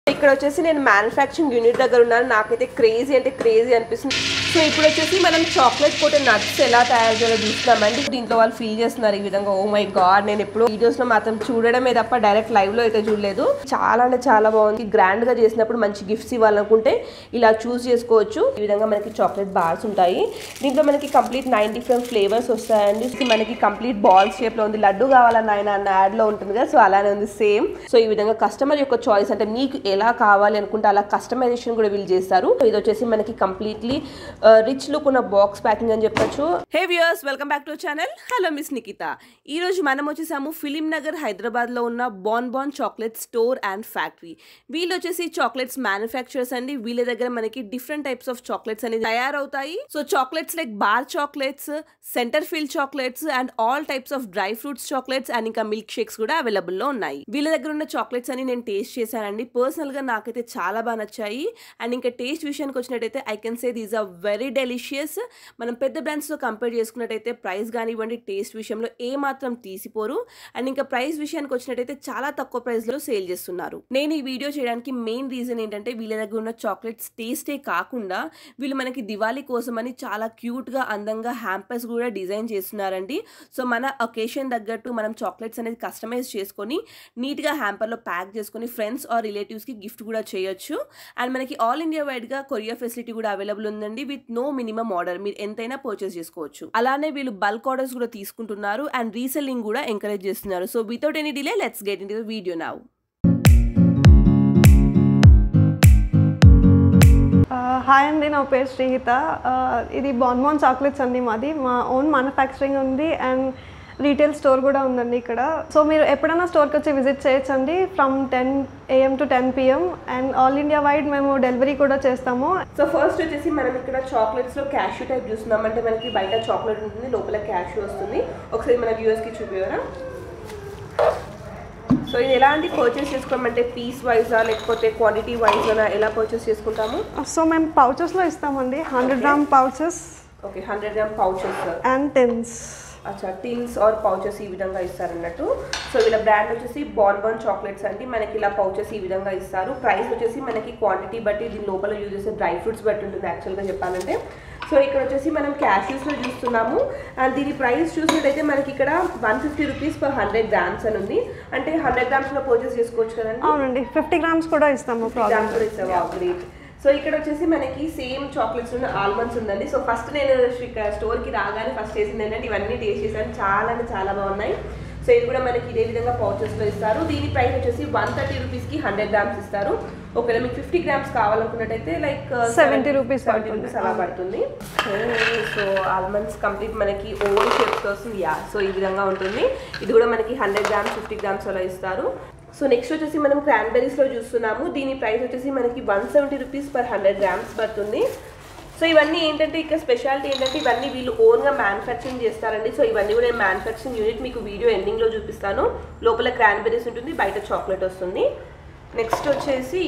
ఇక్కడ వచ్చేసి నేను మ్యానుఫ్యాక్చరింగ్ యూనిట్ దగ్గర ఉన్నాను నాకైతే క్రేజీ అంటే క్రేజీ అనిపిస్తుంది సో ఇప్పుడు వచ్చేసి మనం చాక్లెట్ కోట నట్స్ ఎలా తయారు చేయాలో చూస్తామండి దీంట్లో వాళ్ళు ఫీల్ చేస్తున్నారు ఈ విధంగా ఓ మై గాడ్ నేను ఎప్పుడు వీడియోస్ లో మాత్రం చూడడమే తప్ప డైరెక్ట్ లైవ్ లో అయితే చూడలేదు చాలా అంటే చాలా బాగుంది గ్రాండ్ గా చేసినప్పుడు మంచి గిఫ్ట్స్ ఇవ్వాలనుకుంటే ఇలా చూస్ చేసుకోవచ్చు ఈ విధంగా మనకి చాక్లెట్ బార్స్ ఉంటాయి దీంట్లో మనకి కంప్లీట్ నైన్ డిఫరెంట్ ఫ్లేవర్స్ వస్తాయండి ఇది మనకి కంప్లీట్ బాల్ షేప్ లో ఉంది లడ్డు కావాలన్న ఆయన అన్న యాడ్ లో ఉంటుంది కదా సో అలానే ఉంది సేమ్ సో ఈ విధంగా కస్టమర్ యొక్క చాయిస్ అంటే మీకు ఎలా కావాలి అనుకుంటే అలా కస్టమైజేషన్ కూడా వీళ్ళు చేస్తారు సో ఇది వచ్చేసి మనకి కంప్లీట్లీ రిచ్ లుక్ ఉన్న బాక్స్ ప్యాకింగ్ అని చెప్పొచ్చు hey viewers welcome back to channel hello miss Nikita ఈ రోజు మనం వచ్చేసాము ఫిలిం నగర్ హైదరాబాద్ లో ఉన్న Bon Bon chocolate store and factory వీళ్ళు వచ్చేసి చాక్లెట్స్ మ్యానుఫ్యాక్చరర్స్ అండి వీళ్ళ దగ్గర మనకి డిఫరెంట్ టైప్స్ ఆఫ్ చాక్లెట్స్ అనేది తయారవుతాయి so chocolates like bar chocolates centre fill chocolates and all types of dry fruits chocolates and ఇంకా మిల్క్ షేక్స్ కూడా అవైలబుల్ లో ఉన్నాయి వీళ్ళ దగ్గర ఉన్న చాక్లెట్స్ అని నేను టేస్ట్ చేశానండి పర్సనల్ గా నాకైతే చాలా బాగా నచ్చాయి అండ్ ఇంకా టేస్ట్ విషయానికి వచ్చినట్టయితే I can say these are very delicious మనం పెద్ద బ్రాండ్స్ తో కంపేర్ చేసుకున్నట్టయితే ప్రైస్ కానివ్వండి టేస్ట్ విషయంలో ఏ మాత్రం తీసిపోరు అండ్ ఇంకా ప్రైస్ విషయానికి వచ్చినట్టయితే చాలా తక్కువ ప్రైస్ లో సేల్ చేస్తున్నారు నేను ఈ వీడియో చేయడానికి మెయిన్ రీజన్ ఏంటంటే వీళ్ళ దగ్గర ఉన్న చాక్లెట్స్ టేస్టే కాకుండా వీళ్ళు మనకి దివాళీ కోసం అని చాలా క్యూట్ గా అందంగా హ్యాంపర్స్ కూడా డిజైన్ చేస్తున్నారండి సో మన ఒకేషన్ తగ్గట్టు మనం చాక్లెట్స్ అనేది కస్టమైజ్ చేసుకొని నీట్ గా హ్యాంపర్ లో ప్యాక్ చేసుకొని ఫ్రెండ్స్ ఆర్ రిలేటివ్స్ కి గిఫ్ట్ కూడా చేయొచ్చు అండ్ మనకి ఆల్ ఇండియా వైడ్ గా కొరియర్ ఫెసిలిటీ కూడా అవైలబుల్ ఉందండి విత్ నో మినిమం ఆర్డర్ మీరు ఎంతైనా పర్చేస్ చేసుకోవచ్చు అలానే వీళ్ళు బల్క్ ఆర్డర్స్ కూడా తీసుకుంటున్నారు అండ్ రీసెల్లింగ్ కూడా ఎంకరేజ్ చేస్తున్నారు so without any delay let's get in the video now hi అండి నా పేరు శ్రీహిత ఆ, ఇది బాన్బాన్ చాక్లెట్స్ అండి మాది మా ఓన్ మ్యానుఫ్యాక్చరింగ్ ఉంది అండ్ రీటైల్ స్టోర్ కూడా ఉందండి ఇక్కడ సో మీరు ఎప్పుడైనా స్టోర్కి వచ్చి విజిట్ చేయొచ్చండి from ten AM to ten PM and all India wide మేము డెలివరీ కూడా చేస్తాము సో ఫస్ట్ వచ్చేసి మనం ఇక్కడ చాక్లెట్స్ లో క్యాష్యూ టైప్ చూస్తున్నాం అంటే మనకి బయట చాక్లెట్ ఉంటుంది లోపల క్యాష్యూ వస్తుంది ఒకసారి మన వ్యూవర్స్ కి చూపించరా సో ఇది ఎలాంటి పర్చేస్ చేసుకోమంటే పీస్ వైజా లేకపోతే క్వాంటిటీ వైజా ఎలా పర్చేస్ చేసుకుంటాము సో మేము పౌచెస్లో ఇస్తామండి hundred gram pouches okay hundred gram pouches and tens అచ్చా టిన్స్ ఆర్ పౌచెస్ ఈ విధంగా ఇస్తారన్నట్టు సో వీళ్ళ బ్రాండ్ వచ్చేసి బాన్ బాన్ చాక్లెట్స్ అండి మనకి ఇలా పౌచెస్ ఈ విధంగా ఇస్తారు ప్రైస్ వచ్చేసి మనకి క్వాంటిటీ బట్టి దీని లోపల యూజ్ చేసే డ్రై ఫ్రూట్స్ బట్టి ఉంటుంది యాక్చువల్గా చెప్పాలంటే సో ఇక్కడ వచ్చేసి మనం క్యాష్యూస్లో చూస్తున్నాము అండ్ దీని ప్రైస్ చూసినట్టయితే మనకి ఇక్కడ one fifty rupees per hundred grams అని ఉంది అంటే హండ్రెడ్ గ్రామ్స్లో పర్చేస్ చేసుకోవచ్చు కదండి అవునండి ఫిఫ్టీ గ్రామ్స్ కూడా ఇస్తాము ప్రాబ్లమ్ గ్రామ్స్ కూడా ఇస్తావా గ్రేట్ సో ఇక్కడ వచ్చేసి మనకి సేమ్ చాక్లెట్స్ ఉన్న ఆల్మండ్స్ ఉందండి సో ఫస్ట్ నేను స్టోర్ కి రాగానే ఫస్ట్ చేసింది ఏంటంటే ఇవన్నీ టేస్ట్ చేశాను చాలా అంటే చాలా బాగున్నాయి సో ఇది కూడా మనకి ఇదే విధంగా pouches లో ఇస్తారు దీని ప్రైస్ వచ్చేసి వన్ థర్టీ రూపీస్కి హండ్రెడ్ గ్రామ్స్ ఇస్తారు ఒకవేళ మీకు ఫిఫ్టీ గ్రామ్స్ కావాలనుకున్నట్టయితే లైక్ 70 rupees సెవెంటీ పడుతుంది. రూపీస్ అలా పడుతుంది సో ఆల్మండ్స్ కంప్లీట్ మనకి ఓవల్ షేప్స్ వస్తుంది యా సో ఈ విధంగా ఉంటుంది ఇది కూడా మనకి హండ్రెడ్ గ్రామ్స్ ఫిఫ్టీ గ్రామ్స్ అలా ఇస్తారు సో నెక్స్ట్ వచ్చేసి మనం cranberries లో చూస్తున్నాము దీని ప్రైస్ వచ్చేసి మనకి one seventy rupees per hundred grams పడుతుంది సో ఇవన్నీ ఏంటంటే ఇక్కడ స్పెషాలిటీ ఏంటంటే ఇవన్నీ వీళ్ళు ఓన్గా మ్యానుఫ్యాక్చరింగ్ చేస్తారండి సో ఇవన్నీ కూడా నేను మ్యానుఫ్యాక్చరింగ్ యూనిట్ మీకు వీడియో ఎండింగ్లో చూపిస్తాను లోపల క్రాన్బెరీస్ ఉంటుంది బయట చాక్లెట్ వస్తుంది నెక్స్ట్ వచ్చేసి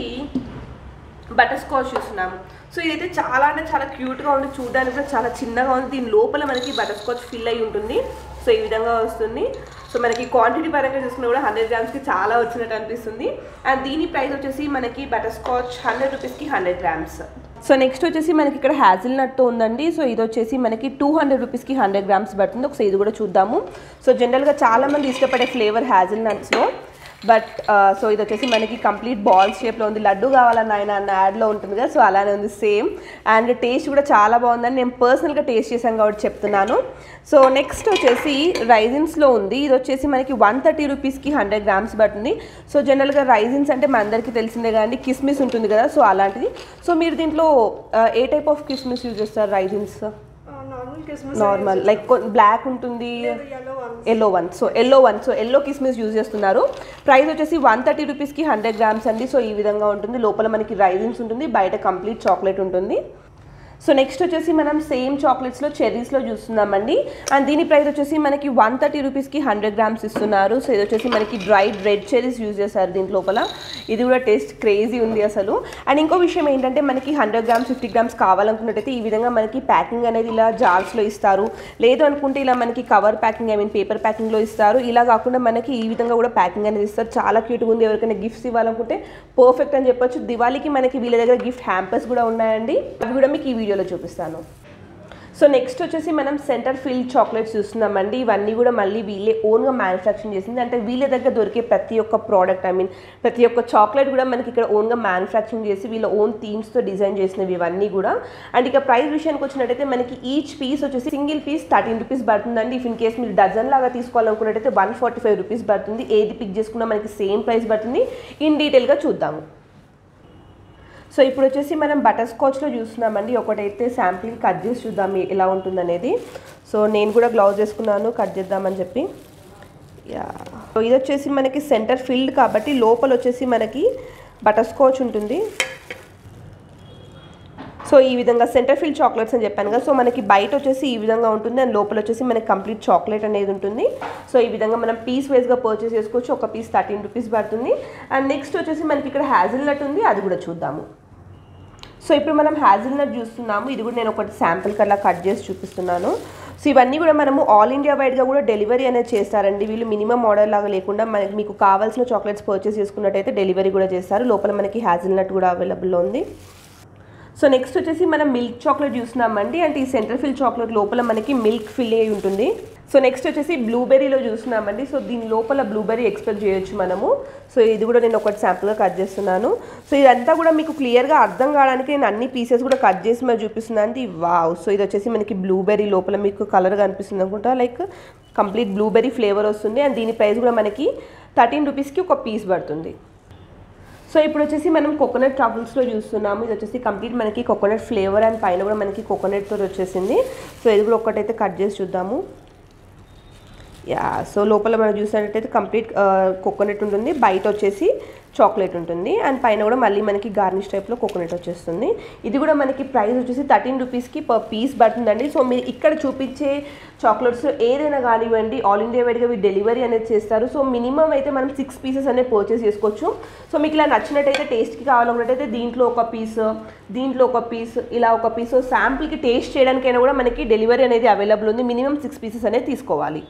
బటర్ స్కాచ్ చూస్తున్నాము సో ఇదైతే చాలా అంటే చాలా క్యూట్గా ఉంది చూడడానికి కూడా చాలా చిన్నగా ఉంది దీని లోపల మనకి బటర్ స్కాచ్ ఫిల్ అయి ఉంటుంది సో ఈ విధంగా వస్తుంది సో మనకి క్వాంటిటీ పరంగా చూసుకున్నా కూడా హండ్రెడ్ గ్రామ్స్కి చాలా వచ్చినట్టు అనిపిస్తుంది అండ్ దీని ప్రైస్ వచ్చేసి మనకి బటర్ స్కాచ్ హండ్రెడ్ రూపీస్కి హండ్రెడ్ గ్రామ్స్ సో నెక్స్ట్ వచ్చేసి మనకి ఇక్కడ హ్యాజిల్ నట్ ఉందండి సో ఇది వచ్చేసి మనకి టూ హండ్రెడ్ రూపీస్కి హండ్రెడ్ గ్రామ్స్ పడుతుంది ఒకసారి ఇది కూడా చూద్దాము సో జనరల్గా చాలామంది ఇష్టపడే ఫ్లేవర్ హ్యాజిల్ నట్స్లో బట్ సో ఇది వచ్చేసి మనకి కంప్లీట్ బాల్ షేప్లో ఉంది లడ్డు కావాలన్న ఆయన అన్న యాడ్లో ఉంటుంది కదా సో అలానే ఉంది సేమ్ అండ్ టేస్ట్ కూడా చాలా బాగుందని నేను పర్సనల్గా టేస్ట్ చేశాను కాబట్టి చెప్తున్నాను సో నెక్స్ట్ వచ్చేసి రైజిన్స్లో ఉంది ఇది వచ్చేసి మనకి వన్ థర్టీ రూపీస్కి హండ్రెడ్ గ్రామ్స్ పడుతుంది సో జనరల్గా రైజిన్స్ అంటే మన అందరికీ తెలిసిందే కానీ కిస్మిస్ ఉంటుంది కదా సో అలాంటిది సో మీరు దీంట్లో ఆ, ఏ టైప్ ఆఫ్ కిస్మిస్ యూజ్ చేస్తారు రైజిన్స్ నార్మల్ కిస్మిస్ నార్మల్ లైక్ బ్లాక్ ఉంటుంది yellow one. Yellow one so yellow one so yellow కిస్మిస్ యూజ్ చేస్తున్నారు ప్రైస్ వచ్చేసి వన్ థర్టీ రూపీస్కి హండ్రెడ్ గ్రామ్స్ అండి సో ఈ విధంగా ఉంటుంది లోపల మనకి రైజిన్స్ ఉంటుంది బయట కంప్లీట్ చాక్లెట్ ఉంటుంది సో నెక్స్ట్ వచ్చేసి మనం సేమ్ చాక్లెట్స్లో చెర్రీస్లో చూస్తున్నామండి అండ్ దీని ప్రైస్ వచ్చేసి మనకి వన్ థర్టీ రూపీస్కి హండ్రెడ్ గ్రామ్స్ ఇస్తున్నారు సో ఇది వచ్చేసి మనకి డ్రైడ్ రెడ్ చెర్రీస్ యూజ్ చేశారు దీని లోపల ఇది కూడా టేస్ట్ క్రేజీ ఉంది అసలు అండ్ ఇంకో విషయం ఏంటంటే మనకి హండ్రెడ్ గ్రామ్స్ ఫిఫ్టీ గ్రామ్స్ కావాలనుకున్నట్టయితే ఈ విధంగా మనకి ప్యాకింగ్ అనేది ఇలా జార్స్లో ఇస్తారు లేదు అనుకుంటే ఇలా మనకి cover packing I mean paper ప్యాకింగ్లో ఇస్తారు ఇలా కాకుండా మనకి ఈ విధంగా కూడా ప్యాకింగ్ అనేది ఇస్తారు చాలా క్యూట్గా ఉంది ఎవరికైనా గిఫ్ట్స్ ఇవ్వాలనుకుంటే పర్ఫెక్ట్ అని చెప్పొచ్చు దివాళీకి మనకి వీళ్ళ దగ్గర గిఫ్ట్ హ్యాంపర్స్ కూడా ఉన్నాయండి అవి కూడా మీకు ఈ వీడియోలో చూపిస్తాను సో నెక్స్ట్ వచ్చేసి మనం సెంటర్ ఫీల్డ్ చాక్లెట్స్ చూస్తున్నామండి ఇవన్నీ కూడా మళ్ళీ వీళ్ళే ఓన్గా మ్యానుఫ్యాక్చరింగ్ చేసింది అంటే వీళ్ళ దగ్గర దొరికే ప్రతి ఒక్క ప్రోడక్ట్ ఐ మీన్ ప్రతి ఒక్క చాక్లెట్ కూడా మనకి ఇక్కడ ఓన్గా మ్యానుఫ్యాక్చరింగ్ చేసి వీళ్ళ ఓన్ థీమ్స్తో డిజైన్ చేసినవి ఇవన్నీ కూడా అండ్ ఇక ప్రైస్ విషయానికి వచ్చినట్టయితే మనకి ఈచ్ పీస్ వచ్చేసి సింగిల్ పీస్ థర్టీన్ రూపీస్ పడుతుందండి ఇఫ్ ఇన్ కేస్ మీరు డజన్ లాగా తీసుకోవాలనుకున్నట్టయితే వన్ ఫార్టీ ఫైవ్ రూపీస్ పడుతుంది ఏది పిక్ చేసుకున్నా మనకి సేమ్ ప్రైస్ పడుతుంది ఇన్ డీటెయిల్గా చూద్దాము సో ఇప్పుడు వచ్చేసి మనం బటర్ స్కాచ్లో చూస్తున్నామండి ఒకటైతే శాంప్లింగ్ కట్ చేసి చూద్దాం ఎలా ఉంటుందనేది సో నేను కూడా గ్లౌజ్ వేసుకున్నాను కట్ చేద్దామని చెప్పి యా సో ఇది వచ్చేసి మనకి సెంటర్ ఫిల్డ్ కాబట్టి లోపల వచ్చేసి మనకి బటర్ స్కాచ్ ఉంటుంది సో ఈ విధంగా సెంటర్ ఫిల్ చాక్లెట్స్ అని చెప్పాను కదా సో మనకి బయట వచ్చేసి ఈ విధంగా ఉంటుంది అండ్ లోపల వచ్చేసి మనకి కంప్లీట్ చాక్లెట్ అనేది ఉంటుంది సో ఈ విధంగా మనం పీస్ వైజ్గా పర్చేస్ చేసుకోవచ్చు ఒక పీస్ థర్టీన్ రూపీస్ పడుతుంది అండ్ నెక్స్ట్ వచ్చేసి మనకి ఇక్కడ హ్యాజిల్ నట్ ఉంది అది కూడా చూద్దాము సో ఇప్పుడు మనం హ్యాజిల్నట్ చూస్తున్నాము ఇది కూడా నేను ఒకటి శాంపుల్ కల్లా కట్ చేసి చూపిస్తున్నాను సో ఇవన్నీ కూడా మనము ఆల్ ఇండియా వైడ్గా కూడా డెలివరీ అనేది చేస్తారండి వీళ్ళు మినిమం ఆర్డర్ లాగా లేకుండా మనకి మీకు కావాల్సిన చాక్లెట్స్ పర్చేస్ చేసుకున్నట్టయితే డెలివరీ కూడా చేస్తారు లోపల మనకి హ్యాజిల్నట్ కూడా అవైలబుల్లో ఉంది సో నెక్స్ట్ వచ్చేసి మనం మిల్క్ చాక్లెట్ చూస్తున్నామండి అంటే ఈ సెంటర్ ఫిల్ చాక్లెట్ లోపల మనకి మిల్క్ ఫిల్ అయి ఉంటుంది సో నెక్స్ట్ వచ్చేసి బ్లూబెర్రీలో చూస్తున్నామండి సో దీని లోపల బ్లూబెర్రీ ఎక్స్పెక్ట్ చేయొచ్చు మనము సో ఇది కూడా నేను ఒకటి శాంపుల్గా కట్ చేస్తున్నాను సో ఇదంతా కూడా మీకు క్లియర్గా అర్థం కావడానికి నేను అన్ని పీసెస్ కూడా కట్ చేసి మరి చూపిస్తున్నాను అండి వావ్ సో ఇది వచ్చేసి మనకి బ్లూబెర్రీ లోపల మీకు కలర్ కనిపిస్తుంది అనుకుంటా లైక్ కంప్లీట్ బ్లూబెర్రీ ఫ్లేవర్ వస్తుంది అండ్ దీని ప్రైస్ కూడా మనకి థర్టీన్ రూపీస్కి ఒక పీస్ పడుతుంది సో ఇప్పుడు వచ్చేసి మనం కోకోనట్ ట్రబుల్స్లో చూస్తున్నాము ఇది వచ్చేసి కంప్లీట్ మనకి కోకోనట్ ఫ్లేవర్ అండ్ పైన కూడా మనకి కోకోనట్తో వచ్చేసింది సో ఇది కూడా ఒక్కటైతే కట్ చేసి చూద్దాము యా సో లోపల మనం చూసినట్టయితే కంప్లీట్ కోకోనట్ ఉంటుంది బయట వచ్చేసి చాక్లెట్ ఉంటుంది అండ్ పైన కూడా మళ్ళీ మనకి గార్నిష్ టైప్లో కోకోనట్ వచ్చేస్తుంది ఇది కూడా మనకి ప్రైస్ వచ్చేసి థర్టీన్ రూపీస్కి పర్ పీస్ పడుతుందండి సో మీరు ఇక్కడ చూపించే చాక్లెట్స్ ఏదైనా కానివ్వండి ఆల్ ఇండియా వైడ్గా మీరు డెలివరీ అనేది చేస్తారు సో మినిమం అయితే మనం సిక్స్ పీసెస్ అనేది పర్చేస్ చేసుకోవచ్చు సో మీకు ఇలా నచ్చినట్టయితే టేస్ట్కి కావాలన్నట్టయితే దీంట్లో ఒక పీస్ దీంట్లో ఒక పీస్ ఇలా ఒక పీస్ శాంపుల్కి టేస్ట్ చేయడానికైనా కూడా మనకి డెలివరీ అనేది అవైలబుల్ ఉంది మినిమం సిక్స్ పీసెస్ అనేది తీసుకోవాలి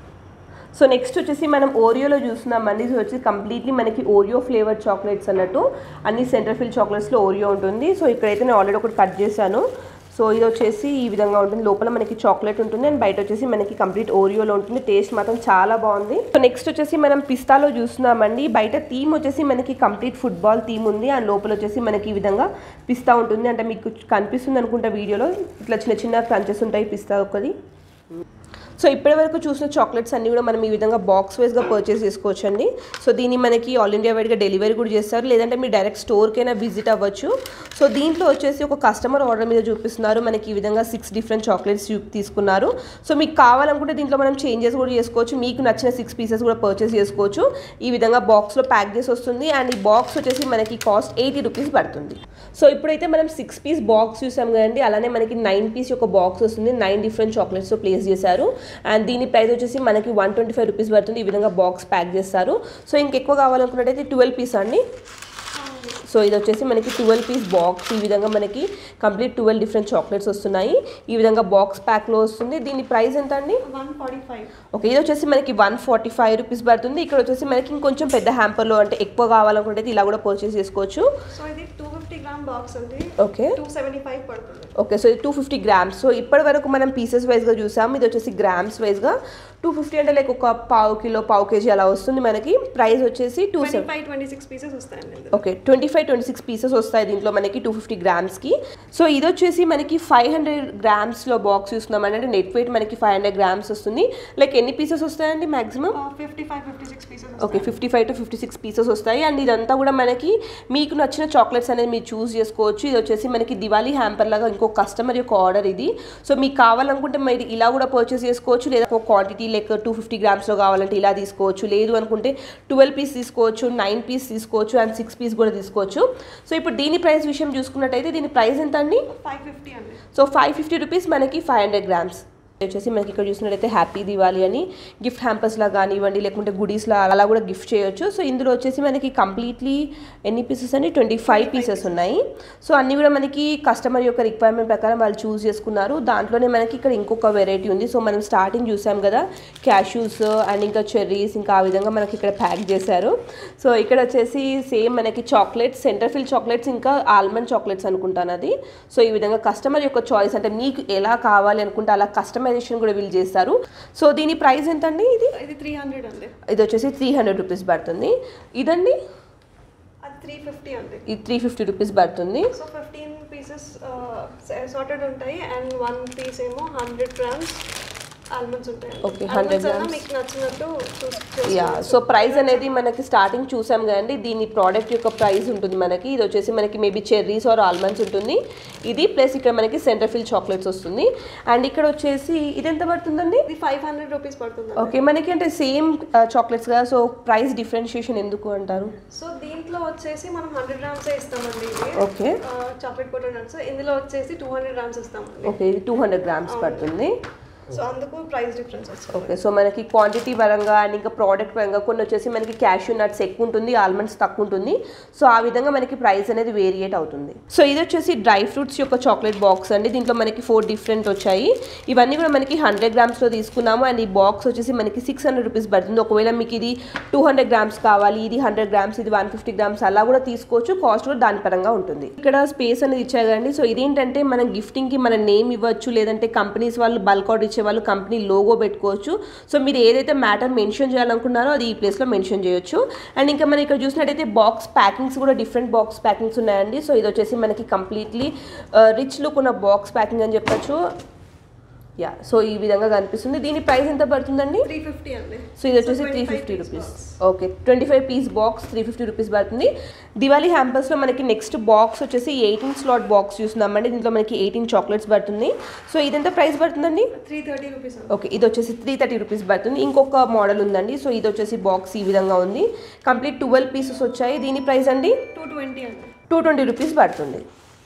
సో నెక్స్ట్ వచ్చేసి మనం ఓరియోలో చూస్తున్నామండి సో వచ్చి కంప్లీట్లీ మనకి ఓరియో ఫ్లేవర్ చాక్లెట్స్ అన్నట్టు అన్ని సెంటర్ ఫిల్ చాక్లెట్స్లో ఓరియో ఉంటుంది సో ఇక్కడైతే నేను ఆల్రెడీ ఒకటి కట్ చేశాను సో ఇది వచ్చేసి ఈ విధంగా ఉంటుంది లోపల మనకి చాక్లెట్ ఉంటుంది అండ్ బయట వచ్చేసి మనకి కంప్లీట్ ఓరియోలో ఉంటుంది టేస్ట్ మాత్రం చాలా బాగుంది సో నెక్స్ట్ వచ్చేసి మనం పిస్తాలో చూస్తున్నామండి బయట థీమ్ వచ్చేసి మనకి కంప్లీట్ ఫుట్బాల్ థీమ్ ఉంది అండ్ లోపల వచ్చేసి మనకి ఈ విధంగా పిస్తా ఉంటుంది అంటే మీకు కనిపిస్తుంది అనుకుంటా వీడియోలో ఇట్లా చిన్న చిన్న క్రంచెస్ ఉంటాయి పిస్తా ఒకటి సో ఇప్పటి వరకు చూసిన చాక్లెట్స్ అన్నీ కూడా మనం ఈ విధంగా బాక్స్ వైజ్గా పర్చేస్ చేసుకోవచ్చండి సో దీన్ని మనకి ఆల్ ఇండియా వైడ్గా డెలివరీ కూడా చేస్తారు లేదంటే మీరు డైరెక్ట్ స్టోర్కైనా విజిట్ అవ్వచ్చు సో దీంట్లో వచ్చేసి ఒక కస్టమర్ ఆర్డర్ మీద చూపిస్తున్నారు మనకి ఈ విధంగా సిక్స్ డిఫరెంట్ చాక్లెట్స్ తీసుకున్నారు సో మీకు కావాలనుకుంటే దీంట్లో మనం చేంజెస్ కూడా చేసుకోవచ్చు మీకు నచ్చిన సిక్స్ పీసెస్ కూడా పర్చేస్ చేసుకోవచ్చు ఈ విధంగా బాక్స్లో ప్యాక్ చేసి వస్తుంది అండ్ ఈ బాక్స్ వచ్చేసి మనకి కాస్ట్ ఎయిటీ రూపీస్ పడుతుంది సో ఇప్పుడైతే మనం సిక్స్ పీస్ బాక్స్ చూసాం కదండి అలానే మనకి నైన్ పీస్ ఒక బాక్స్ వస్తుంది నైన్ డిఫరెంట్ చాక్లెట్స్ ప్లేస్ చేశారు అండ్ దీని ప్రైస్ వచ్చేసి మనకి వన్ ట్వంటీ ఫైవ్ రూపీస్ పడుతుంది ఈ విధంగా బాక్స్ ప్యాక్ చేస్తారు సో ఇంకెక్కువ కావాలనుకున్నట్టయితే ట్వెల్వ్ పీస్ అండి సో ఇది వచ్చేసి మనకి ట్వెల్వ్ పీస్ బాక్స్ ఈ విధంగా మనకి కంప్లీట్ ట్వెల్వ్ డిఫరెంట్ చాక్లెట్స్ వస్తున్నాయి ఈ విధంగా బాక్స్ ప్యాక్లో వస్తుంది దీని ప్రైస్ ఎంత అండి వన్ ఫార్టీ ఫైవ్ ఓకే ఇది వచ్చేసి మనకి వన్ ఫార్టీ ఫైవ్ రూపీస్ పడుతుంది ఇక్కడ వచ్చేసి మనకి ఇంకొంచెం పెద్ద హ్యాంపర్లో అంటే ఎక్కువ కావాలనుకుంటే ఇలా కూడా పర్చేస్ చేసుకోవచ్చు సో ఇది టూ ఫిఫ్టీ గ్రామ్ బాక్స్ ఉంది ఓకే టూ సెవెంటీ ఫైవ్ పడుతుంది ఓకే సో ఇది టూ ఫిఫ్టీ గ్రామ్స్ సో ఇప్పటి వరకు మనం పీసెస్ వైజ్గా చూసాం ఇది వచ్చేసి గ్రామ్స్ వైజ్గా టూ ఫిఫ్టీ అంటే లైక్ ఒక పావు కిలో పావు కేజీ అలా వస్తుంది మనకి ప్రైస్ వచ్చేసి two twenty seven five twenty six pieces వస్తాయండి ఇందులో. Okay twenty five twenty six pieces వస్తాయి దీంట్లో మనకి టూ ఫిఫ్టీ గ్రామ్స్కి సో ఇది వచ్చేసి మనకి ఫైవ్ హండ్రెడ్ గ్రామ్స్లో బాక్స్ చూస్తున్నాం అంటే నెట్ వెయిట్ మనకి ఫైవ్ హండ్రెడ్ గ్రామ్స్ వస్తుంది లైక్ ఎన్ని పీసెస్ వస్తాయండి maximum fifty five fifty six pieces okay fifty five to fifty six pieces వస్తాయి అండ్ ఇదంతా కూడా మనకి మీకు నచ్చిన చాక్లెట్స్ అనేది మీరు చూస్ చూస్ చేసుకోవచ్చు ఇది వచ్చేసి మనకి దివాళీ హ్యాంపర్ లాగా ఇంకో కస్టమర్ యొక్క ఆర్డర్ ఇది సో మీకు కావాలనుకుంటే మీరు ఇలా కూడా పర్చేస్ చేసుకోవచ్చు లేదా ఒక క్వాంటిటీ లెక్క టూ ఫిఫ్టీ గ్రామ్స్లో కావాలంటే ఇలా తీసుకోవచ్చు లేదు అనుకుంటే ట్వెల్వ్ పీస్ తీసుకోవచ్చు నైన్ పీస్ తీసుకోవచ్చు అండ్ సిక్స్ పీస్ కూడా తీసుకోవచ్చు సో ఇప్పుడు దీని ప్రైస్ విషయం చూసుకున్నట్టయితే దీని ప్రైస్ ఎంత అండి ఫైవ్ ఫిఫ్టీ అండి సో ఫైవ్ ఫిఫ్టీ రూపీస్ మనకి ఫైవ్ హండ్రెడ్ గ్రామ్స్ వచ్చేసి మనకి ఇక్కడ చూసినట్టయితే హ్యాపీ దివాళీ అని గిఫ్ట్ హ్యాంపర్స్లా కానివ్వండి లేకుంటే గుడీస్లా అలా కూడా గిఫ్ట్ చేయొచ్చు సో ఇందులో వచ్చేసి మనకి కంప్లీట్లీ ఎన్ని పీసెస్ అండి ట్వంటీ ఫైవ్ పీసెస్ ఉన్నాయి సో అన్నీ కూడా మనకి కస్టమర్ యొక్క రిక్వైర్మెంట్ ప్రకారం వాళ్ళు చూస్ చేసుకున్నారు దాంట్లోనే మనకి ఇక్కడ ఇంకొక వెరైటీ ఉంది సో మనం స్టార్టింగ్ చూసాం కదా క్యాష్యూస్ అండ్ ఇంకా చెర్రీస్ ఇంకా ఆ విధంగా మనకి ఇక్కడ ప్యాక్ చేశారు సో ఇక్కడ వచ్చేసి సేమ్ మనకి చాక్లెట్స్ సెంటర్ ఫిల్ చాక్లెట్స్ ఇంకా ఆల్మండ్ చాక్లెట్స్ అనుకుంటాను అది సో ఈ విధంగా కస్టమర్ యొక్క చాయిస్ అంటే మీకు ఎలా కావాలి అనుకుంటే అలా కస్టమైజేషన్ కూడా వీళ్ళు చేస్తారు సో దీని ప్రైస్ ఎంత అండి ఇది ఇది త్రీ హండ్రెడ్ అండి ఇది వచ్చేసి త్రీ హండ్రెడ్ రూపీస్ పడుతుంది ఇదండి అది త్రీ ఫిఫ్టీ అండి ఇది త్రీ ఫిఫ్టీ రూపీస్ పడుతుంది సో ఫిఫ్టీన్ పీసెస్ సార్టెడ్ ఉంటాయి అండ్ వన్ పీస్ ఏమో హండ్రెడ్ గ్రామ్స్ ఆల్మండ్స్ ఉంటాయి Okay, 100 grams. మీకు నచ్చినట్టు చూస్ యా సో ప్రైస్ అనేది మనకి స్టార్టింగ్ చూసాం కదండి దీని ప్రోడక్ట్ యొక్క ప్రైస్ ఉంటుంది మనకి ఇది వచ్చేసి మనకి మేబీ చెర్రీస్ ఆర్ ఆల్మండ్స్ ఉంటుంది ఇది ప్లస్ ఇక్కడ మనకి సెంటర్ ఫిల్ చాక్లెట్స్ వస్తుంది అండ్ ఇక్కడ వచ్చేసి ఇది ఎంత పడుతుందండి ఇది ఫైవ్ హండ్రెడ్ రూపీస్ పడుతుంది ఓకే మనకి అంటే సేమ్ చాక్లెట్స్ కదా సో ప్రైస్ డిఫరెన్షియేషన్ ఎందుకు అంటారు సో దీంట్లో వచ్చేసి మనం హండ్రెడ్ గ్రామ్స్ ఇస్తామండి ఇది ఓకే చాక్లెట్ కోటెడ్ నట్స్ ఇందులో వచ్చేసి టూ హండ్రెడ్ గ్రామ్స్ ఇస్తామండి ఓకే ఇది టూ హండ్రెడ్ గ్రామ్స్ పడుతుంది సో అందుకు ప్రైస్ డిఫరెన్స్ వస్తుంది ఓకే సో మనకి క్వాంటిటీ పరంగా అండ్ ఇంకా ప్రోడక్ట్ పరంగా కొన్ని వచ్చేసి మనకి క్యాష్యూ నట్స్ ఎక్కువ ఉంటుంది ఆల్మండ్స్ తక్కువ ఉంటుంది సో ఆ విధంగా మనకి ప్రైస్ అనేది వేరియేట్ అవుతుంది సో ఇది వచ్చేసి డ్రై ఫ్రూట్స్ యొక్క చాక్లెట్ బాక్స్ అండి దీంట్లో మనకి ఫోర్ డిఫరెంట్ వచ్చాయి ఇవన్నీ కూడా మనకి హండ్రెడ్ గ్రామ్స్లో తీసుకున్నాము అండ్ ఈ బాక్స్ వచ్చేసి మనకి సిక్స్ హండ్రెడ్ రూపీస్ పడుతుంది ఒకవేళ మీకు ఇది టూ హండ్రెడ్ గ్రామ్స్ కావాలి ఇది హండ్రెడ్ గ్రామ్స్ ఇది వన్ ఫిఫ్టీ గ్రామ్స్ అలా కూడా తీసుకోవచ్చు కాస్ట్ కూడా దాని పరంగా ఉంటుంది ఇక్కడ స్పేస్ అనేది ఇచ్చారు కదండి సో ఇదేంటంటే మనం గిఫ్టింగ్కి మన నేమ్ ఇవ్వచ్చు లేదంటే కంపెనీస్ వాళ్ళు బల్క్ ఆర్డర్ ఇచ్చే వాళ్ళు కంపెనీ లోగో పెట్టుకోవచ్చు సో మీరు ఏదైతే మ్యాటర్ మెన్షన్ చేయాలనుకున్నారో అది ఈ ప్లేస్లో మెన్షన్ చేయొచ్చు అండ్ ఇంకా మనం ఇక్కడ చూసినట్టయితే బాక్స్ ప్యాకింగ్స్ కూడా డిఫరెంట్ బాక్స్ ప్యాకింగ్స్ ఉన్నాయండి సో ఇది వచ్చేసి మనకి కంప్లీట్లీ రిచ్ లుక్ ఉన్న బాక్స్ ప్యాకింగ్ అని చెప్పొచ్చు యా సో ఈ విధంగా కనిపిస్తుంది దీని ప్రైస్ ఎంత పడుతుందండి త్రీ ఫిఫ్టీ అండి సో ఇది వచ్చేసి three fifty rupees okay twenty five piece box three fifty rupees పడుతుంది దివాళీ హ్యాంపర్స్లో మనకి నెక్స్ట్ బాక్స్ వచ్చేసి ఎయిటీన్ స్లాట్ బాక్స్ చూస్తున్నామండి దీంట్లో మనకి ఎయిటీన్ చాక్లెట్స్ పడుతుంది సో ఇదెంత ప్రైస్ పడుతుందండి త్రీ థర్టీ రూపీస్ అండి ఓకే ఇది వచ్చేసి త్రీ థర్టీ రూపీస్ పడుతుంది ఇంకొక మోడల్ ఉందండి సో ఇది వచ్చేసి బాక్స్ ఈ విధంగా ఉంది కంప్లీట్ ట్వెల్వ్ పీసెస్ వచ్చాయి దీని ప్రైస్ అండి టూ ట్వంటీ అండి టూ ట్వంటీ రూపీస్ పడుతుంది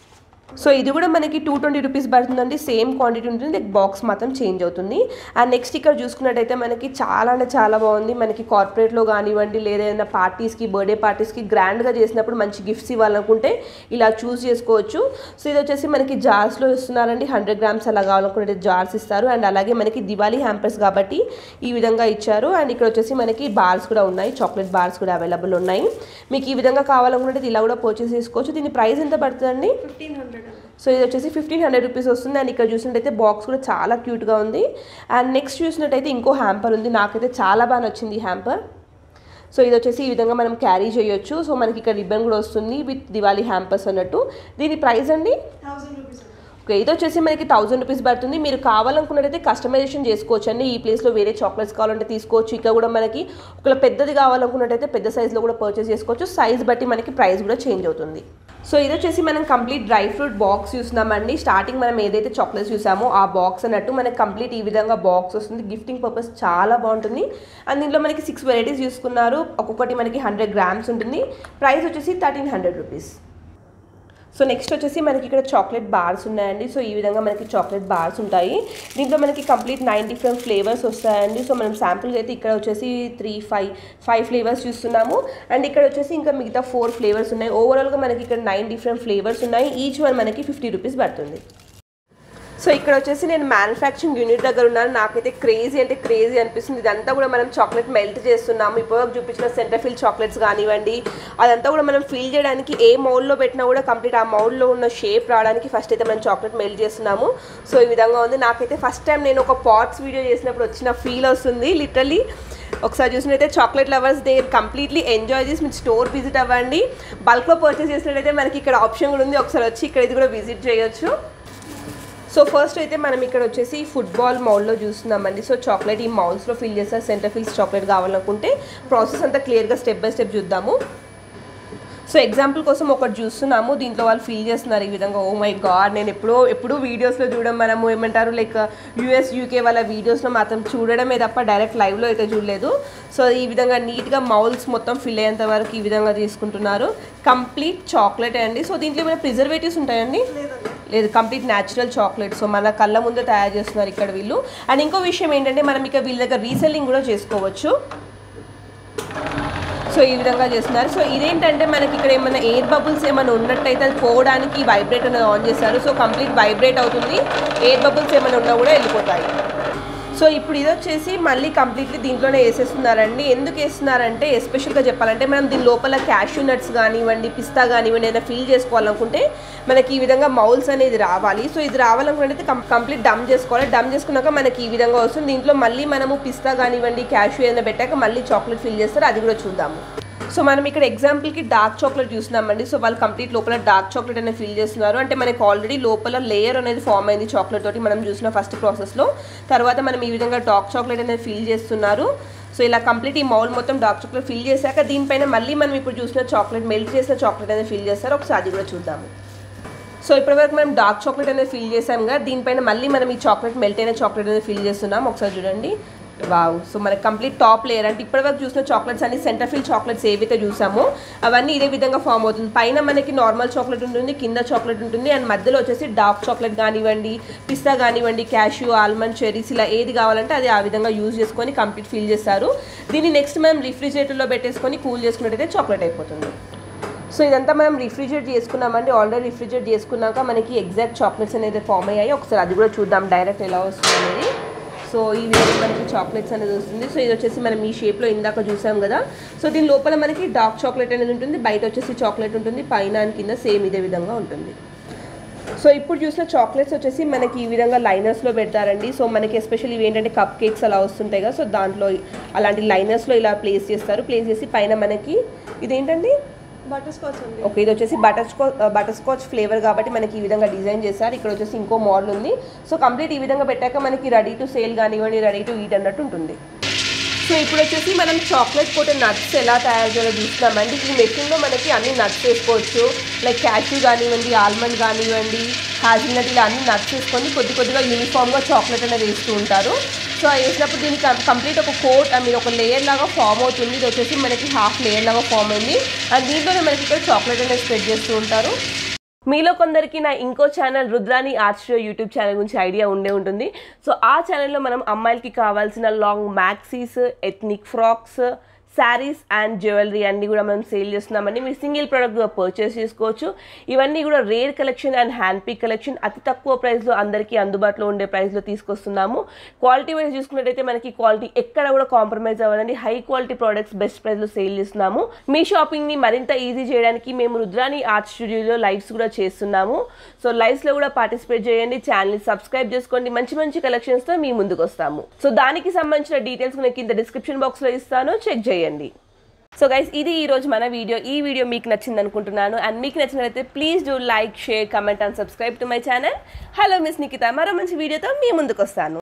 సో ఇది కూడా మనకి టూ ట్వంటీ రూపీస్ పడుతుందండి సేమ్ క్వాంటిటీ ఉంటుంది లైక్ బాక్స్ మాత్రం చేంజ్ అవుతుంది అండ్ నెక్స్ట్ ఇక్కడ చూసుకున్నట్టయితే మనకి చాలా అంటే చాలా బాగుంది మనకి కార్పొరేట్లో కానివ్వండి లేదా ఏదైనా పార్టీస్కి బర్త్డే పార్టీస్కి గ్రాండ్గా చేసినప్పుడు మంచి గిఫ్ట్స్ ఇవ్వాలనుకుంటే ఇలా చూస్ చేసుకోవచ్చు సో ఇది వచ్చేసి మనకి జార్స్లో ఇస్తున్నారండి హండ్రెడ్ గ్రామ్స్ అలా కావాలనుకుంటే జార్స్ ఇస్తారు అండ్ అలాగే మనకి దివాళీ హ్యాంపర్స్ కాబట్టి ఈ విధంగా ఇచ్చారు అండ్ ఇక్కడ వచ్చేసి మనకి బార్స్ కూడా ఉన్నాయి చాక్లెట్ బార్స్ కూడా అవైలబుల్ ఉన్నాయి మీకు ఈ విధంగా కావాలనుకుంటే ఇలా కూడా పర్చేస్ చేసుకోవచ్చు దీని ప్రైస్ ఎంత పడుతుందండి ఫిఫ్టీన్ హండ్రెడ్ అండి సో ఇది వచ్చేసి ఫిఫ్టీన్ హండ్రెడ్ రూపీస్ వస్తుంది అండ్ ఇక్కడ చూసినట్టయితే బాక్స్ కూడా చాలా క్యూట్గా ఉంది అండ్ నెక్స్ట్ చూసినట్టయితే ఇంకో హ్యాంపర్ ఉంది నాకైతే చాలా బాగా నచ్చింది ఈ హ్యాంపర్ సో ఇది వచ్చేసి ఈ విధంగా మనం క్యారీ చేయొచ్చు సో మనకి ఇక్కడ రిబ్బన్ కూడా వస్తుంది విత్ దివాళీ హ్యాంపర్స్ అన్నట్టు దీని ప్రైస్ అండి థౌసండ్ రూపీస్ అండి ఓకే ఇది వచ్చేసి మనకి థౌసండ్ రూపీస్ పడుతుంది మీరు కావాలనుకున్నట్టయితే కస్టమైజేషన్ చేసుకోవచ్చు అండి ఈ ప్లేస్లో వేరే చాక్లెట్స్ కావాలంటే తీసుకోవచ్చు ఇక్కడ కూడా మనకి ఒకవేళ పెద్దది కావాలనుకున్నట్టయితే పెద్ద సైజులో కూడా పర్చేస్ చేసుకోవచ్చు సైజ్ బట్టి మనకి ప్రైస్ కూడా చేంజ్ అవుతుంది సో ఇది వచ్చేసి మనం కంప్లీట్ డ్రై ఫ్రూట్ బాక్స్ చూస్తున్నామండి స్టార్టింగ్ మనం ఏదైతే చాక్లెట్స్ చూసామో ఆ బాక్స్ అన్నట్టు మనకి కంప్లీట్ ఈ విధంగా బాక్స్ వస్తుంది గిఫ్టింగ్ పర్పస్ చాలా బాగుంటుంది అండ్ దీంట్లో మనకి సిక్స్ వెరైటీస్ చూసుకున్నారు ఒక్కొక్కటి మనకి హండ్రెడ్ గ్రామ్స్ ఉంటుంది ప్రైస్ వచ్చేసి thirteen hundred rupees so next వచ్చేసి మనకి ఇక్కడ చాక్లెట్ బార్స్ ఉన్నాయండి సో ఈ విధంగా మనకి చాక్లెట్ బార్స్ ఉంటాయి దీంట్లో మనకి కంప్లీట్ నైన్ డిఫరెంట్ ఫ్లేవర్స్ వస్తాయండి సో మనం శాంపుల్గా అయితే ఇక్కడ వచ్చేసి త్రీ ఫైవ్ ఫైవ్ ఫ్లేవర్స్ చూస్తున్నాము అండ్ ఇక్కడ వచ్చేసి ఇంకా మిగతా ఫోర్ ఫ్లేవర్స్ ఉన్నాయి ఓవరాల్గా మనకి ఇక్కడ నైన్ డిఫరెంట్ ఫ్లేవర్స్ ఉన్నాయి ఈచ్ వన్ మనకి ఫిఫ్టీ రూపీస్ పడుతుంది సో ఇక్కడ వచ్చేసి నేను మ్యానుఫ్యాక్చరింగ్ యూనిట్ దగ్గర ఉన్నాను నాకైతే క్రేజీ అంటే క్రేజీ అనిపిస్తుంది ఇదంతా కూడా మనం చాక్లెట్ మెల్ట్ చేస్తున్నాము ఇప్పుడు చూపించిన సెంటర్ ఫిల్ చాక్లెట్స్ కానివ్వండి అదంతా కూడా మనం ఫీల్ చేయడానికి ఏ మౌల్డ్లో పెట్టినా కూడా కంప్లీట్ ఆ మౌల్డ్లో ఉన్న షేప్ రావడానికి ఫస్ట్ అయితే మనం చాక్లెట్ మెల్ట్ చేస్తున్నాము సో ఈ విధంగా ఉంది నాకైతే ఫస్ట్ టైం నేను ఒక పాట్స్ వీడియో చేసినప్పుడు వచ్చిన ఫీల్ వస్తుంది లిటరలీ ఒకసారి చూసినట్టయితే chocolate lovers they completely enjoy చేసి మీరు స్టోర్ విజిట్ అవ్వండి బల్క్లో పర్చేస్ చేసినట్టయితే మనకి ఇక్కడ ఆప్షన్ కూడా ఉంది ఒకసారి వచ్చి ఇక్కడ ఇది కూడా విజిట్ చేయొచ్చు సో ఫస్ట్ అయితే మనం ఇక్కడ వచ్చేసి ఫుట్బాల్ మౌల్లో చూస్తున్నామండి సో చాక్లెట్ ఈ మౌల్స్లో ఫిల్ చేస్తారు సెంటర్ ఫిల్స్ చాక్లెట్ కావాలనుకుంటే ప్రాసెస్ అంతా క్లియర్గా స్టెప్ బై స్టెప్ చూద్దాము సో ఎగ్జాంపుల్ కోసం ఒకటి చూస్తున్నాము దీంట్లో వాళ్ళు ఫీల్ చేస్తున్నారు ఈ విధంగా ఓ మై గాడ్ నేను ఎప్పుడో ఎప్పుడూ వీడియోస్లో చూడడం మనము ఏమంటారు లైక్ యూఎస్ యూకే వాళ్ళ వీడియోస్లో మాత్రం చూడడమే తప్ప డైరెక్ట్ లైవ్లో అయితే చూడలేదు సో ఈ విధంగా నీట్గా మౌల్స్ మొత్తం ఫిల్ అయ్యేంత వరకు ఈ విధంగా తీసుకుంటున్నారు కంప్లీట్ చాక్లెట్ అండి సో దీంట్లో ఏమైనా ప్రిజర్వేటివ్స్ ఉంటాయండి లేదు కంప్లీట్ న్యాచురల్ చాక్లెట్ సో మన కళ్ళ ముందే తయారు చేస్తున్నారు ఇక్కడ వీళ్ళు అండ్ ఇంకో విషయం ఏంటంటే మనం ఇక వీళ్ళ దగ్గర రీసెల్లింగ్ కూడా చేసుకోవచ్చు సో ఈ విధంగా చేస్తున్నారు సో ఇదేంటంటే మనకి ఇక్కడ ఏమైనా ఎయిర్ బబుల్స్ ఏమైనా ఉన్నట్టయితే అది పోవడానికి వైబ్రేట్ అనేది ఆన్ చేస్తారు సో కంప్లీట్ వైబ్రేట్ అవుతుంది ఎయిర్ బబుల్స్ ఏమైనా ఉన్నా కూడా వెళ్ళిపోతాయి సో ఇప్పుడు ఇది వచ్చేసి మళ్ళీ కంప్లీట్లీ దీంట్లోనే వేసేస్తున్నారండి ఎందుకు వేస్తున్నారంటే ఎస్పెషల్గా చెప్పాలంటే మనం దీని లోపల క్యాష్యూ నట్స్ కానివ్వండి పిస్తా కానివ్వండి ఏదైనా ఫిల్ చేసుకోవాలనుకుంటే మనకి ఈ విధంగా మౌల్స్ అనేది రావాలి సో ఇది రావాలనుకుంటే కంప్లీట్ డమ్ చేసుకోవాలి డమ్ చేసుకున్నాక మనకి ఈ విధంగా వస్తుంది దీంట్లో మళ్ళీ మనము పిస్తా కానివ్వండి క్యాష్యూ ఏదైనా పెట్టాక మళ్ళీ చాక్లెట్ ఫిల్ చేస్తారు అది కూడా చూద్దాము సో మనం ఇక్కడ ఎగ్జాంపుల్కి డార్క్ చాక్లెట్ చూస్తున్నామండి సో వాళ్ళు కంప్లీట్ లోపల డార్క్ చాక్లెట్ అనేది ఫిల్ చేస్తున్నారు అంటే మనకి ఆల్రెడీ లోపల లేయర్ అనేది ఫామ్ అయింది చాక్లెట్ తోటి మనం చూసిన ఫస్ట్ ప్రాసెస్లో తర్వాత మనం ఈ విధంగా డార్క్ చాక్లెట్ అనేది ఫిల్ చేస్తున్నారు సో ఇలా కంప్లీట్ ఈ మౌల్ మొత్తం డార్క్ చాక్లెట్ ఫిల్ చేశాక దీనిపైన మళ్ళీ మనం ఇప్పుడు చూసిన చాక్లెట్ మెల్ట్ చేసిన చాక్లెట్ అనేది ఫిల్ చేస్తారు ఒకసారి అది కూడా చూద్దాము సో ఇప్పటివరకు మనం డార్క్ చాక్లెట్ అనేది ఫిల్ చేసాం కదా దీనిపైన మళ్ళీ మనం ఈ చాక్లెట్ మెల్ట్ అయిన చాక్లెట్ అనేది ఫిల్ చేస్తున్నాం ఒకసారి చూడండి వావ్ సో మనకి కంప్లీట్ టాప్ లేయర్ అంటే ఇప్పటివరకు చూసిన చాక్లెట్స్ అన్ని సెంటర్ ఫిల్ చాక్లెట్స్ ఏవైతే చూసామో అవన్నీ ఇదే విధంగా ఫామ్ అవుతుంది పైన మనకి నార్మల్ చాక్లెట్ ఉంటుంది కింద చాక్లెట్ ఉంటుంది అండ్ మధ్యలో వచ్చేసి డార్క్ చాక్లెట్ కానివ్వండి పిస్తా కానివ్వండి క్యాష్యూ ఆల్మండ్ చెరీస్ ఇలా ఏది కావాలంటే అది ఆ విధంగా యూజ్ చేసుకొని కంప్లీట్ ఫిల్ చేస్తారు దీన్ని నెక్స్ట్ మనం రిఫ్రిజిరేటర్లో పెట్టేసుకొని కూల్ చేసుకున్నట్టయితే చాక్లెట్ అయిపోతుంది సో ఇదంతా మనం రిఫ్రిజిరేట్ చేసుకున్నామండి ఆల్రెడీ రిఫ్రిజిరేట్ చేసుకున్నాక మనకి ఎగ్జాక్ట్ చాక్లెట్స్ అనేది ఫామ్ అయ్యాయి ఒకసారి అది కూడా చూద్దాం డైరెక్ట్ ఎలా వస్తుంది అనేది సో ఈ విధంగా మనకి చాక్లెట్స్ అనేది వస్తుంది సో ఇది వచ్చేసి మనం ఈ షేప్లో ఇందాక చూసాం కదా సో దీని లోపల మనకి డార్క్ చాక్లెట్ అనేది ఉంటుంది బయట వచ్చేసి చాక్లెట్ ఉంటుంది పైన and కింద సేమ్ ఇదే విధంగా ఉంటుంది సో ఇప్పుడు చూసిన చాక్లెట్స్ వచ్చేసి మనకి ఈ విధంగా లైనర్స్లో పెడతారండి సో మనకి ఎస్పెషల్లీ ఇవి ఏంటంటే కప్ కేక్స్ అలా వస్తుంటాయి కదా సో దాంట్లో అలాంటి లైనర్స్లో ఇలా ప్లేస్ చేస్తారు ప్లేస్ చేసి పైన మనకి ఇదేంటండి బటర్ స్కాచ్ అండి ఓకే ఇది వచ్చేసి butterscotch butterscotch flavour కాబట్టి మనకి ఈ విధంగా డిజైన్ చేశారు ఇక్కడ వచ్చేసి ఇంకో మోడల్ ఉంది సో కంప్లీట్ ఈ విధంగా పెట్టాక మనకి రెడీ టు సేల్ కానివ్వండి రెడీ టు ఈట్ అన్నట్టు ఉంటుంది సో ఇప్పుడు వచ్చేసి మనం చాక్లెట్ కోట నట్స్ ఎలా తయారు చేయాలో చూస్తున్నామండి ఈ మెషిన్లో మనకి అన్ని నట్స్ వేసుకోవచ్చు లైక్ క్యాష్యూ కానివ్వండి ఆల్మండ్ కానివ్వండి హాజిల్నట్ ఇలా అన్ని నట్స్ వేసుకొని కొద్ది కొద్దిగా యూనిఫామ్గా చాక్లెట్ అనేది వేస్తూ ఉంటారు సో అది వేసినప్పుడు దీనికి కంప్లీట్ ఒక కోట్ ఐ మీన్ ఒక లేయర్ లాగా ఫామ్ అవుతుంది ఇది వచ్చేసి మనకి హాఫ్ లేయర్ లాగా ఫామ్ అయింది అండ్ దీంట్లోనే మనకి ఇక్కడ చాక్లెట్ అనేది స్ప్రెడ్ చేస్తూ ఉంటారు మీలో కొందరికి నా ఇంకో channel Rudrani art studio YouTube channel గురించి ఐడియా ఉండే ఉంటుంది సో ఆ ఛానల్లో మనం అమ్మాయిలకి కావాల్సిన long maxis ethnic frocks saris and jewellery అన్నీ కూడా మనం సేల్ చేస్తున్నామండి మీరు సింగిల్ ప్రోడక్ట్ పర్చేస్ చేసుకోవచ్చు ఇవన్నీ కూడా rare collection and hand pick collection అతి తక్కువ ప్రైస్లో అందరికీ అందుబాటులో ఉండే ప్రైస్లో తీసుకొస్తున్నాము క్వాలిటీ వైజ్ చూసుకున్నట్టయితే మనకి క్వాలిటీ ఎక్కడ కూడా కాంప్రమైజ్ అవ్వదండి హై క్వాలిటీ ప్రోడక్ట్స్ బెస్ట్ ప్రైస్లో సేల్ చేస్తున్నాము మీ షాపింగ్ని మరింత ఈజీ చేయడానికి మేము రుద్రాని ఆర్ట్ స్టూడియోలో లైవ్స్ కూడా చేస్తున్నాము సో లైవ్స్లో కూడా పార్టిసిపేట్ చేయండి ఛానల్ని సబ్స్క్రైబ్ చేసుకోండి మంచి మంచి కలెక్షన్స్తో మీ ముందుకు వస్తాము సో దానికి సంబంధించిన డీటెయిల్స్ నేను కింద డిస్క్రిప్షన్ బాక్స్లో ఇస్తాను చెక్ చేయండి సో గైస్ ఇది ఈ రోజు మన వీడియో ఈ వీడియో మీకు నచ్చింది అనుకుంటున్నాను అండ్ మీకు నచ్చినట్లయితే please do like share comment and subscribe to my channel hello miss Nikita మరో మంచి వీడియోతో మీ ముందుకు వస్తాను